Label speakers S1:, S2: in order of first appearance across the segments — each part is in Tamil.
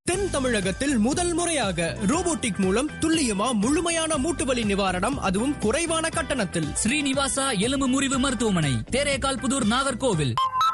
S1: தென் தமிழகத்தில் முதல் முறையாக ரோபோட்டிக் மூலம் துல்லியமா முழுமையான மூட்டுவலி நிவாரணம் அதுவும் குறைவான கட்டணத்தில்
S2: ஸ்ரீனிவாசா எலும்பு முறிவு மருத்துவமனை தேரேகால் புதூர் நாகர்கோவில்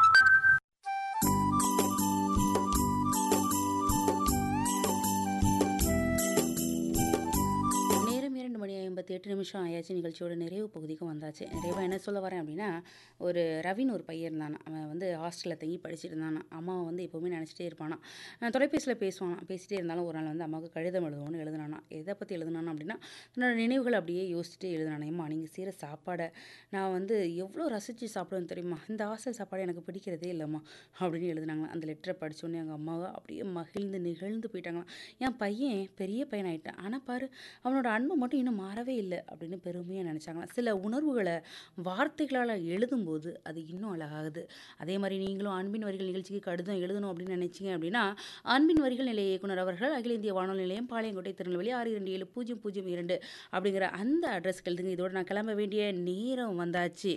S3: நேரம் இரண்டு மணி ஐம்பத்தி எட்டு நிமிஷம் ஆயாச்சு நிகழ்ச்சியோட நிறைவு பகுதிக்கு வந்தாச்சு நிறைவாக என்ன சொல்ல வரேன் அப்படின்னா ஒரு ரவின்னு ஒரு பையன் இருந்தானா அவன் வந்து ஹாஸ்டலில் தங்கி படிச்சுட்டு இருந்தானா அம்மாவை வந்து எப்போவுமே நினச்சிட்டே இருப்பானா அஹ் தொலைபேசியில் பேசுவானா பேசிட்டே இருந்தாலும் ஒரு நாள் வந்து அம்மாவுக்கு கடிதம் எழுதுவோன்னு எழுதுனானா எதை பற்றி எழுதுனானா அப்படின்னா தன்னோட நினைவுகள் அப்படியே யோசிச்சுட்டு எழுதுனானா அம்மா நீங்கள் செய்கிற சாப்பாடை நான் வந்து எவ்வளோ ரசித்து சாப்பிடுவேன் தெரியுமா இந்த ஹாஸ்டல் சாப்பாடு எனக்கு பிடிக்கிறதே இல்லைம்மா அப்படின்னு எழுதுனாங்களா அந்த லெட்டரை படித்தோடனே எங்கள் அம்மாவை அப்படியே மகிழ்ந்து நிகழ்ந்து போயிட்டாங்களாம் என் பையன் பெரிய பையன் ஆயிட்டான் ஆனால் பாரு அவனோட அன்பு மட்டும் இன்னும் மாறவே இல்லை அப்படின்னு பெருமையாக நினச்சாங்களாம் சில உணர்வுகளை வார்த்தைகளால் எழுதும்போது அது இன்னும் அழகாகுது அதே மாதிரி நீங்களும் அன்பின் வரிகள் நிகழ்ச்சிக்கு கடிதம் எழுதணும் அப்படின்னு நினைச்சீங்க அப்படின்னா அன்பின் வரிகள் நிலைய இயக்குனர் அவர்கள் அகில இந்திய வானொலி நிலையம் பாளையங்கோட்டை திருநெல்வேலி ஆறு இரண்டு ஏழு பூஜ்ஜியம் பூஜ்ஜியம் இரண்டு அப்படிங்கிற அந்த அட்ரஸ்க்கு எழுதுங்க இதோட நான் கிளம்ப வேண்டிய நேரம் வந்தாச்சு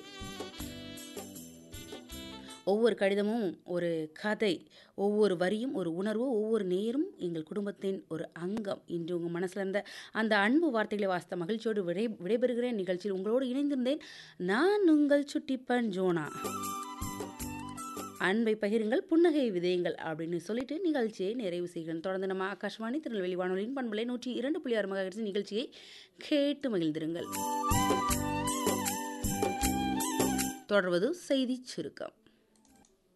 S3: ஒவ்வொரு கடிதமும் ஒரு கதை ஒவ்வொரு வரியும் ஒரு உணர்வு ஒவ்வொரு நேரும் எங்கள் குடும்பத்தின் ஒரு அங்கம் இன்று உங்கள் மனசில் இருந்த அந்த அன்பு வார்த்தைகளை வாசித்த மகிழ்ச்சியோடு விடை விடைபெறுகிறேன் நிகழ்ச்சியில் உங்களோடு இணைந்திருந்தேன் நான் உங்கள் சுட்டிப்பன் ஜோனா அன்பை பகிருங்கள் புன்னகை விதையுங்கள் அப்படின்னு சொல்லிட்டு நிகழ்ச்சியை நிறைவு செய்கிறேன் தொடர்ந்து நம்ம ஆகாஷ்வாணி திருநெல்வேலி வானொலியின் பண்பலை நூற்றி இரண்டு புள்ளி ஆறு மகிழ்ச்சி நிகழ்ச்சியை கேட்டு மகிழ்ந்திருங்கள் தொடர்வது செய்திச் சுருக்கம்